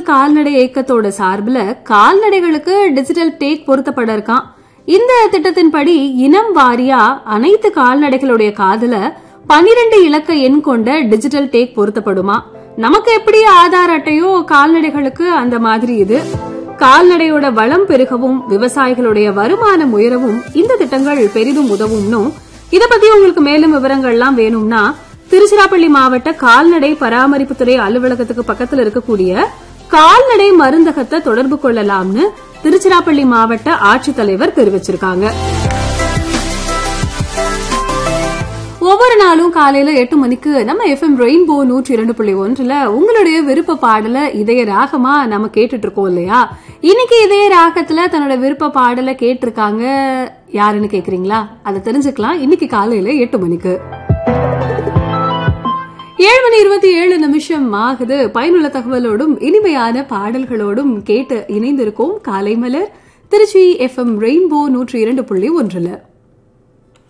கால்நடை இயக்கத்தோட சார்பில் கால்நடைகளுக்கு டிஜிட்டல் டேக் பொருத்தப்பட இருக்கான் இந்த திட்டத்தின்படி இனம் வாரியா அனைத்து கால்நடைகளுடைய காதுல பனிரெண்டு இலக்க எண் கொண்ட டிஜிட்டல் டேக் பொருத்தப்படுமா நமக்கு எப்படி ஆதார் அட்டையோ கால்நடைகளுக்கு அந்த மாதிரி இது கால்நடையோட வளம் பெருகவும் விவசாயிகளுடைய வருமானம் உயரவும் இந்த திட்டங்கள் பெரிதும் உதவும்னு இத பத்தி உங்களுக்கு மேலும் விவரங்கள்லாம் வேணும்னா திருச்சிராப்பள்ளி மாவட்ட கால்நடை பராமரிப்புத்துறை அலுவலகத்துக்கு பக்கத்துல இருக்கக்கூடிய கால்நடை மருந்தகத்தை தொடர்பு கொள்ளலாம்னு திருச்சிராப்பள்ளி மாவட்ட ஆட்சித்தலைவர் தெரிவிச்சிருக்காங்க ஒவ்வொரு நாளும் காலையில எட்டு மணிக்கு நம்ம எஃப்எம் ரெயின்போ நூற்றி இரண்டு புள்ளி ஒன்றுல உங்களுடைய விருப்ப பாடல இதய ராகமா நம்ம கேட்டுட்டு இருக்கோம் இல்லையா இன்னைக்கு இதய ராகத்துல தன்னோட விருப்ப பாடல கேட்டிருக்காங்க யாருன்னு கேக்குறீங்களா அதை தெரிஞ்சுக்கலாம் இன்னைக்கு காலையில எட்டு மணிக்கு ஏழு மணி இருபத்தி ஏழு நிமிஷம் ஆகுது பயனுள்ள தகவலோடும் இனிமையான பாடல்களோடும் கேட்டு இணைந்திருக்கோம் காலை மலர் திருச்சி எஃப்எம் ரெயின்போ நூற்றி இரண்டு புள்ளி ஒன்றுல